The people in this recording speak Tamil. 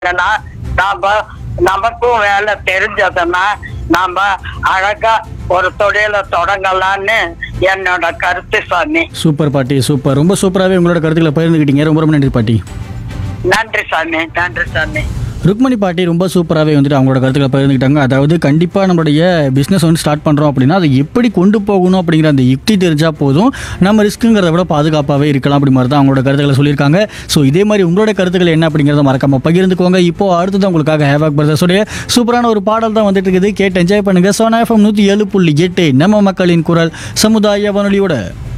ஏன்னா நாம நமக்கும் வேலை தெரிஞ்சதுன்னா நாம அழகா ஒரு தொழிலை தொடங்கலாம்னு என்னோட கருத்து சாமி சூப்பர் பாட்டி சூப்பர் ரொம்ப சூப்பராகவே உங்களோட கருத்துக்களை பகிர்ந்துக்கிட்டீங்க ரொம்ப ரொம்ப நன்றி பாட்டி நன்றி சாமி நன்றி சாமி ருக்மணி பாட்டி ரொம்ப சூப்பராகவே வந்துட்டு அவங்களோட கருத்துக்களை பகிர்ந்துக்கிட்டாங்க அதாவது கண்டிப்பாக நம்மளுடைய பிஸ்னஸ் வந்து ஸ்டார்ட் பண்ணுறோம் அப்படின்னா அதை எப்படி கொண்டு போகணும் அப்படிங்கிற அந்த யுக்தி தெரிஞ்சால் போதும் நம்ம ரிஸ்க்குங்கிறத விட பாதுகாப்பாகவே இருக்கலாம் அப்படி மாதிரி தான் அவங்களோட கருத்துக்களை சொல்லியிருக்காங்க ஸோ இதே மாதிரி உங்களோட கருத்துக்கள் என்ன அப்படிங்கிறத மறக்காம பகிர்ந்துக்கோங்க இப்போ அடுத்தது உங்களுக்காக ஹேவாக் பிரதர்ஸோடைய சூப்பரான ஒரு பாடல் தான் வந்துட்டு இருக்குது கேட்டு என்ஜாய் பண்ணுங்க சோனா எஃப்எம் நூற்றி ஏழு புள்ளி எட்டு நம்ம மக்களின் குரல் சமுதாய வானொலியோட